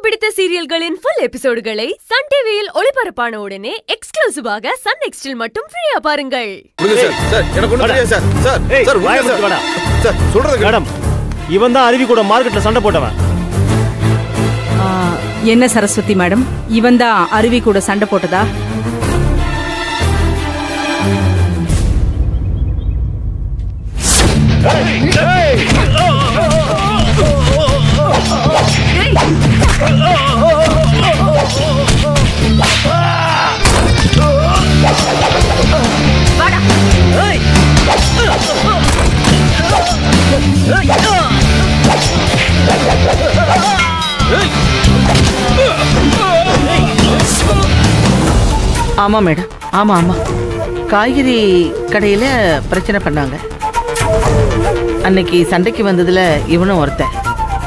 பிடித்த சீரியல்களின் full எபிசோடுகளை Sun டிவியில் ஒளிபரப்பான உடனே எக்ஸ்க்ளூசிவாக சன் நெக்ஸ்டில் மட்டும் ஃப்ரீயா பாருங்கள் கொடுங்க சார் சார் எனக்கு ஒன்றும் தெரியாது சார் சார் ஏய், சார் வாயை விடுங்க மூடிட்டு சார் வாடா. சார் சொல்றது கேளு. மேடம் இவன் தான் அருவி கூட மார்க்கெட்ல சண்டை போட்டவன் ஆ, என்ன சரஸ்வதி மேடம் இவன் தான் அருவி கூட சண்டை போட்டதா ஆமா மேடம் ஆமா ஆமா காய்கறி கடையில பிரச்சனை பண்ணாங்க அன்னைக்கு சண்டைக்கு வந்ததுல இவனும் ஒருத்தன்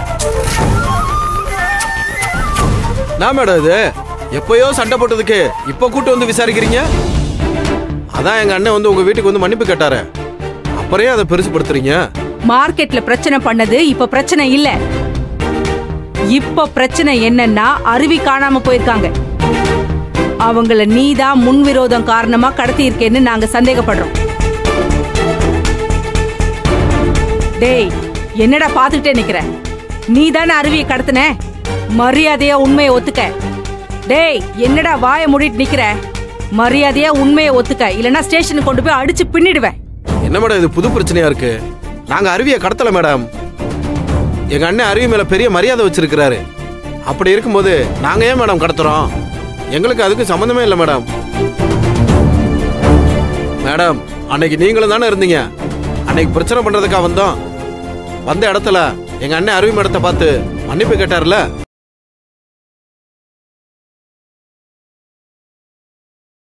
நான் மேடம் இது எப்பயோ சண்டை போட்டதுக்கு இப்போ கூட்டு வந்து விசாரிக்கிறீங்க அதான் எங்க அண்ணன் வந்து உங்க வீட்டுக்கு வந்து மன்னிப்பு கேட்டாரு அப்புறம் ஏன் அதை பெருசுப்படுத்துறீங்க மார்க்கெட்ல பிரச்சனை பண்ணது இப்ப பிரச்சனை இல்ல இப்ப பிரச்சனை என்னன்னா அருவி காணாம போயிருக்காங்க அவங்கள நீதான் முன்விரோதம் காரணமா கடத்தி இருக்கேன்னு நாங்க சந்தேகப்படுறோம் டேய் என்னடா பாத்துக்கிட்டே நிக்கிற நீ தானே அருவியை கடத்தின மரியாதையா உண்மையை ஒத்துக்க டேய் என்னடா வாயை மூடிட்டு நிக்கிற மரியாதையா உண்மையை ஒத்துக்க இல்லனா ஸ்டேஷனுக்கு கொண்டு போய் அடிச்சு பின்னிடுவேன் என்ன மேடம் இது புது பிரச்சனையா இருக்கு நாங்க அருவியை கடத்தல மேடம் எங்க அண்ணன் அருவி மேல பெரிய மரியாதை வச்சிருக்கிறாரு அப்படி இருக்கும்போது நாங்க ஏன் மேடம் கடத்துறோம் எங்களுக்கு அதுக்கு சம்மந்தமே இல்லை மேடம் மேடம் அன்னைக்கு நீங்களும் தானே இருந்தீங்க அன்னைக்கு பிரச்சனை பண்றதுக்காக வந்தோம் வந்த இடத்துல எங்க அண்ணன் அருவி மேடத்தை பார்த்து மன்னிப்பு கேட்டார்ல